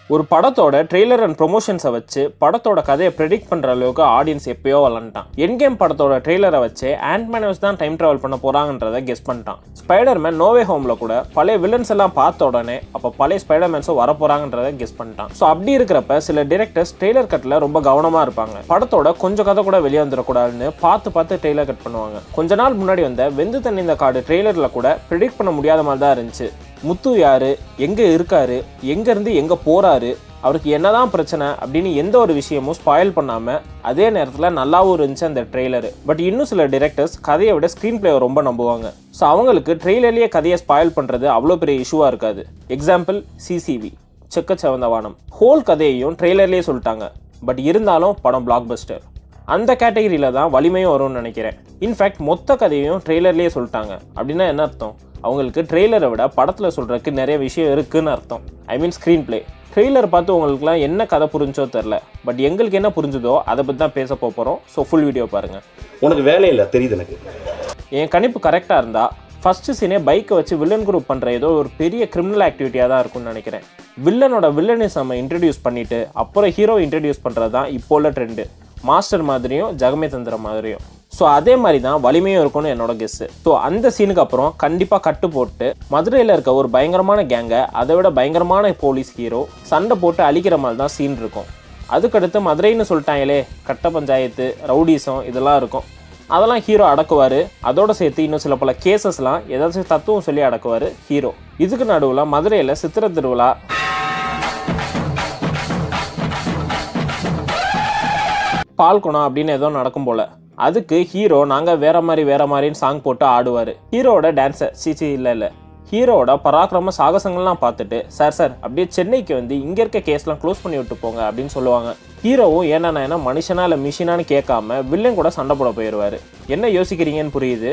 ஒரு படத்தோட trailer and ப்ரொமோஷன்ஸை வச்சு படத்தோட கதையை ப்ரெடிக்ட் பண்ணுற அளவுக்கு ஆடியன்ஸ் எப்பயோ வளர்ந்துட்டான் என்கேம் படத்தோட ட்ரெய்லரை வச்சு ஆண்ட்மேன் வச்சு தான் டைம் ட்ராவல் பண்ண போகிறாங்கன்றதை கெஸ் பண்ணிட்டான் ஸ்பைடர்மேன் நோவே ஹோமில் கூட பழைய வில்லன்ஸ் எல்லாம் பார்த்த உடனே அப்போ பழைய ஸ்பைடர்மேன்ஸும் வர போகிறாங்கன்றதை கெஸ் பண்ணிட்டான் ஸோ அப்படி இருக்கிறப்ப சில டிரெக்டர்ஸ் ட்ரெய்லர் கட்டில் ரொம்ப கவனமாக இருப்பாங்க படத்தோட கொஞ்சம் கதை கூட வெளியே வந்துடக்கூடாதுன்னு பார்த்து பார்த்து ட்ரெய்லர் கட் பண்ணுவாங்க கொஞ்ச நாள் முன்னாடி வந்த வெந்து தண்ணி இந்த கார்டு ட்ரெய்லரில் கூட ப்ரெடிக்ட் பண்ண முடியாத மாதிரி தான் இருந்துச்சு முத்து யாரு எங்க இருக்காரு எங்க இருந்து எங்க போறாரு அவருக்கு என்னதான் பிரச்சனை அப்படின்னு எந்த ஒரு விஷயமும் ஸ்பாயில் பண்ணாம அதே நேரத்தில் நல்லாவும் இருந்துச்சு அந்த ட்ரெய்லர் பட் இன்னும் சில டிரெக்டர்ஸ் கதையை விட ஸ்க்ரீன் பிளேவை ரொம்ப நம்புவாங்க ஸோ அவங்களுக்கு ட்ரெய்லர்லேயே கதையை ஸ்பாயில் பண்ணுறது அவ்வளோ பெரிய இஷ்யூவாக இருக்காது எக்ஸாம்பிள் சிசிவி செக்க செவந்த வானம் ஹோல் கதையையும் ட்ரெய்லர்லேயே சொல்லிட்டாங்க பட் இருந்தாலும் படம் பிளாக் பஸ்டர் அந்த கேட்டகரியில தான் வலிமையும் வரும்னு நினைக்கிறேன் இன்ஃபேக்ட் மொத்த கதையும் ட்ரெய்லர்லேயே சொல்லிட்டாங்க அப்படின்னா என்ன அர்த்தம் அவங்களுக்கு ட்ரெய்லரை விட படத்தில் சொல்கிறதுக்கு நிறைய விஷயம் இருக்குன்னு அர்த்தம் I mean screenplay trailer பார்த்து உங்களுக்குலாம் என்ன கதை புரிஞ்சோ தெரில பட் எங்களுக்கு என்ன புரிஞ்சுதோ அதை பற்றி தான் பேச போகிறோம் ஸோ ஃபுல் வீடியோ பாருங்கள் உனக்கு வேலை இல்லை தெரியுது எனக்கு என் கணிப்பு கரெக்டாக இருந்தால் ஃபஸ்ட்டு சீனே பைக்கை வச்சு வில்லன் குரூப் பண்ணுற ஏதோ ஒரு பெரிய கிரிமினல் ஆக்டிவிட்டியாக தான் இருக்கும்னு நினைக்கிறேன் வில்லனோட வில்லனிஸ் நம்ம இன்ட்ரடியூஸ் பண்ணிவிட்டு அப்புறம் ஹீரோ இன்ட்ரடியூஸ் பண்ணுறது தான் இப்போ உள்ள ட்ரெண்டு மாஸ்டர் மாதிரியும் ஜெகமே தந்திர மாதிரியும் ஸோ அதே மாதிரி தான் வலிமையும் இருக்கும்னு என்னோட கெஸ்ஸு ஸோ அந்த சீனுக்கு அப்புறம் கண்டிப்பாக கட்டு போட்டு மதுரையில் இருக்க ஒரு பயங்கரமான கேங்கை அதை விட பயங்கரமான போலீஸ் ஹீரோ சண்டை போட்டு அழிக்கிற மாதிரி தான் சீன் இருக்கும் அதுக்கடுத்து மதுரைன்னு சொல்லிட்டாங்களே கட்ட பஞ்சாயத்து ரவுடிசம் இதெல்லாம் இருக்கும் அதெல்லாம் ஹீரோ அடக்குவார் அதோட சேர்த்து இன்னும் சில பல கேசஸ்லாம் ஏதாச்சும் தத்துவம் சொல்லி அடக்குவார் ஹீரோ இதுக்கு நடுவில் மதுரையில் சித்திரை திருவிழா பால் குணம் அப்படின்னு ஏதோ நடக்கும் போல அதுக்கு ஹீரோ நாங்கள் வேற மாதிரி வேற மாதிரின்னு சாங் போட்டு ஆடுவார் ஹீரோவோட டான்ஸை சிசி இல்லை இல்லை ஹீரோவோட பராக்கிரம சாகசங்கள்லாம் பார்த்துட்டு சார் சார் அப்படியே சென்னைக்கு வந்து இங்கே இருக்க கேஸ்லாம் க்ளோஸ் பண்ணி விட்டு போங்க அப்படின்னு சொல்லுவாங்க ஹீரோவும் ஏன்னா நான் என்ன மனுஷனா இல்லை மிஷினான்னு கேட்காம வில்லன் கூட சண்டை போட போயிடுவார் என்ன யோசிக்கிறீங்கன்னு புரியுது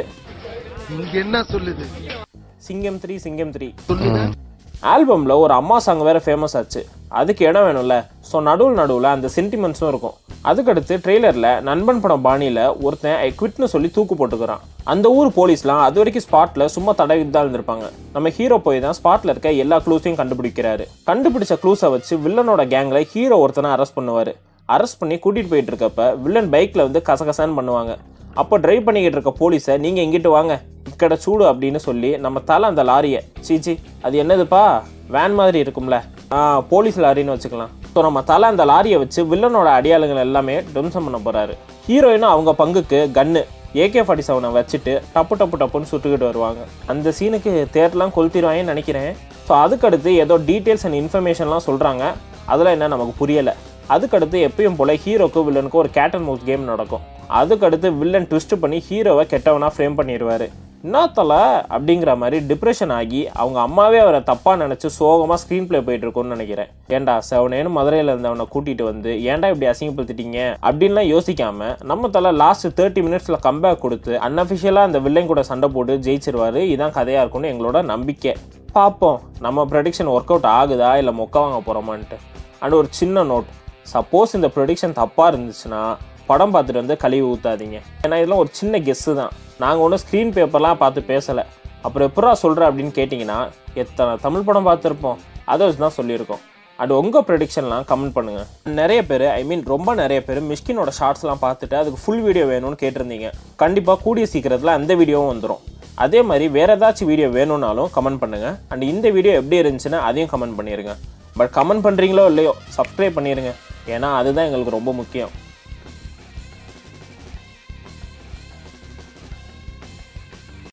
இங்க என்ன சொல்லுது சிங்கம் த்ரீ சிங்கம் த்ரீ சொல்லுங்க ஆல்பமில் ஒரு அம்மா சாங் வேற ஃபேமஸ் ஆச்சு அதுக்கு இடம் வேணும்ல ஸோ நடுவில் நடுவில் அந்த சென்டிமெண்ட்ஸும் இருக்கும் அதுக்கடுத்து ட்ரெய்லரில் நண்பன் படம் பாணியில் ஒருத்தன் ஐ குவிட்னு சொல்லி தூக்கு போட்டுக்கிறான் அந்த ஊர் போலீஸ்லாம் அது வரைக்கும் ஸ்பாட்டில் சும்மா தடவிட்டு தான் இருந்திருப்பாங்க நம்ம ஹீரோ போய் தான் ஸ்பாட்டில் இருக்க எல்லா க்ளூஸையும் கண்டுபிடிக்கிறாரு கண்டுபிடிச்ச க்ளூஸை வச்சு வில்லனோட கேங்கில் ஹீரோ ஒருத்தனை அரெஸ்ட் பண்ணுவார் அரெஸ்ட் பண்ணி கூட்டிகிட்டு போயிட்டு இருக்கப்ப வில்லன் பைக்கில் வந்து கசகசான்னு பண்ணுவாங்க அப்போ டிரைவ் பண்ணிக்கிட்டு இருக்க போலீஸை நீங்கள் இங்கிட்டு வாங்க இக்கட சூடு அப்படின்னு சொல்லி நம்ம தலை அந்த லாரியை சீச்சி அது என்னதுப்பா வேன் மாதிரி இருக்கும்ல ஆ போலீஸ் லாரின்னு வச்சுக்கலாம் ஸோ நம்ம தலை அந்த லாரியை வச்சு வில்லனோட அடியாளுங்கள் எல்லாமே டம்சம் பண்ண போகிறாரு ஹீரோயினும் அவங்க பங்குக்கு கன்னு ஏகே ஃபார்ட்டி செவனை வச்சுட்டு டப்பு டப்பு டப்புன்னு சுட்டுக்கிட்டு வருவாங்க அந்த சீனுக்கு தேட்டர்லாம் கொளுத்திடுவாங்கன்னு நினைக்கிறேன் ஸோ அதுக்கடுத்து ஏதோ டீட்டெயில்ஸ் அண்ட் இன்ஃபர்மேஷன்லாம் சொல்கிறாங்க அதெல்லாம் என்ன நமக்கு புரியலை அதுக்கடுத்து எப்பயும் போல ஹீரோக்கு வில்லனுக்கு ஒரு கேட் அண்ட் மவுஸ் கேம் நடக்கும் அதுக்கடுத்து வில்லன் ட்விஸ்ட் பண்ணி ஹீரோவை கெட்டவனா ஃப்ரேம் பண்ணிடுவாரு என்ன தலை அப்படிங்கிற மாதிரி டிப்ரெஷன் ஆகி அவங்க அம்மாவே அவரை தப்பாக நினச்சி சோகமாக ஸ்க்ரீன் ப்ளே போயிட்டு இருக்கும்னு நினைக்கிறேன் ஏன்டா செவனேன்னு மதுரையில் இருந்தவனை கூட்டிகிட்டு வந்து ஏன்டா இப்படி அசிங்கப்படுத்திட்டீங்க அப்படின்லாம் யோசிக்காம நம்ம தலை லாஸ்ட் தேர்ட்டி மினிட்ஸில் கம்பேக் கொடுத்து அன்அஃபிஷியலாக அந்த வில்லன் கூட சண்டை போட்டு ஜெயிச்சிருவாரு இதான் கதையாக இருக்கும்னு எங்களோட நம்பிக்கை பார்ப்போம் நம்ம ப்ரெடிக்ஷன் ஒர்க் அவுட் ஆகுதா இல்லை மொக்க வாங்க போகிறோமான்ட்டு அண்ட் ஒரு சின்ன நோட் சப்போஸ் இந்த ப்ரொடிக்ஷன் தப்பாக இருந்துச்சுன்னா படம் பார்த்துட்டு வந்து கழுவி ஊற்றாதீங்க ஏன்னா இதெல்லாம் ஒரு சின்ன கெஸ்ஸு தான் நாங்கள் ஒன்றும் ஸ்க்ரீன் பேப்பர்லாம் பார்த்து பேசலை அப்புறம் எப்படா சொல்கிற அப்படின்னு கேட்டிங்கன்னா எத்தனை தமிழ் படம் பார்த்துருப்போம் அதை வச்சு தான் சொல்லியிருக்கோம் அண்ட் உங்கள் ப்ரெடிக்ஷன்லாம் கமெண்ட் பண்ணுங்கள் நிறைய பேர் ஐ மீன் ரொம்ப நிறைய பேர் மிஷ்கினோட ஷார்ட்ஸ்லாம் பார்த்துட்டு அதுக்கு ஃபுல் வீடியோ வேணும்னு கேட்டிருந்தீங்க கண்டிப்பாக கூடிய சீக்கிரத்தில் அந்த வீடியோவும் வந்துடும் அதே மாதிரி வேறு ஏதாச்சும் வீடியோ வேணும்னாலும் கமெண்ட் பண்ணுங்கள் அண்ட் இந்த வீடியோ எப்படி இருந்துச்சுன்னா அதையும் கமெண்ட் பண்ணிடுங்க பட் கமெண்ட் பண்ணுறீங்களோ இல்லையோ சப்ஸ்கிரைப் பண்ணிடுங்க ஏன்னா அதுதான் எங்களுக்கு ரொம்ப முக்கியம்